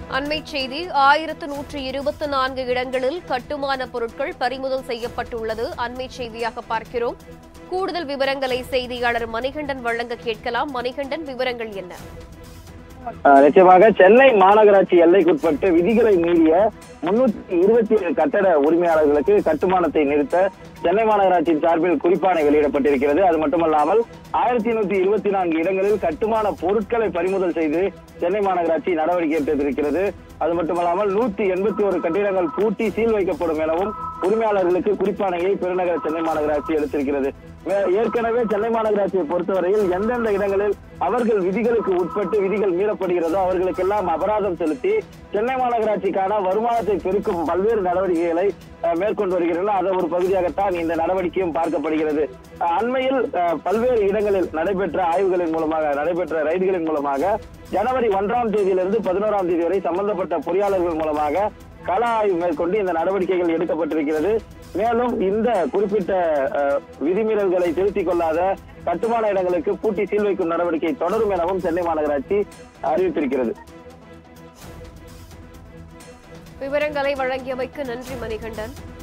அண்மை செய்தி ஆயிரத்து நூற்று இருபத்தி நான்கு இடங்களில் கட்டுமான பொருட்கள் பறிமுதல் செய்யப்பட்டுள்ளது அண்மை செய்தியாக பார்க்கிறோம் கூடுதல் விவரங்களை செய்தியாளர் மணிகண்டன் வழங்க கேட்கலாம் மணிகண்டன் விவரங்கள் என்ன ஆஹ் நிச்சயமாக சென்னை மாநகராட்சி எல்லைக்குட்பட்டு விதிகளை மீறிய முன்னூத்தி இருபத்தி ஏழு கட்டட உரிமையாளர்களுக்கு கட்டுமானத்தை நிறுத்த சென்னை மாநகராட்சியின் சார்பில் குறிப்பாணை வெளியிடப்பட்டிருக்கிறது அது மட்டுமல்லாமல் ஆயிரத்தி நூத்தி இருபத்தி நான்கு இடங்களில் கட்டுமான பொருட்களை பறிமுதல் செய்து சென்னை மாநகராட்சி நடவடிக்கை எடுத்திருக்கிறது அது மட்டுமல்லாமல் நூத்தி எண்பத்தி ஒரு கட்டிடங்கள் பூட்டி சீல் வைக்கப்படும் எனவும் உரிமையாளர்களுக்கு குறிப்பாணையை பெருநகர சென்னை மாநகராட்சி எடுத்திருக்கிறது மே- ஏற்கனவே சென்னை மாநகராட்சியை பொறுத்தவரையில் எந்தெந்த இடங்களில் அவர்கள் விதிகளுக்கு உட்பட்டு விதிகள் மீறப்படுகிறதோ அவர்களுக்கெல்லாம் அபராதம் செலுத்தி சென்னை மாநகராட்சிக்கான வருமானத்தை பெருக்கும் பல்வேறு நடவடிக்கைகளை அஹ், மேற்கொண்டு வருகிறார்கள் அதன் ஒரு பகுதியாகத்தான் இந்த நடவடிக்கையும் பார்க்கப்படுகிறது அஹ், அண்மையில் அஹ், பல்வேறு இடங்களில் நடைபெற்ற ஆய்வுகளின் மூலமாக நடைபெற்ற ரைடுகளின் மூலமாக ஜனவரி ஒன்றாம் தேதியிலிருந்து பதினோராம் தேதி வரை சம்பந்தப்பட்ட பொறியாளர்கள் மூலமாக கள ஆய்வு மேற்கொண்டு இந்த நடவடிக்கைகள் எடுக்கப்பட்டிருக்கிறது மேலும் இந்த குறிப்பிட்ட அஹ், விதிமீறல்களை திருத்திக் கொள்ளாத கட்டுமான இடங்களுக்கு பூட்டி சீல் வைக்கும் நடவடிக்கை தொடரும் எனவும் சென்னை மாநகராட்சி அறிவித்திருக்கிறது விவரங்களை வழங்கியமைக்கு நன்றி மணிகண்டன்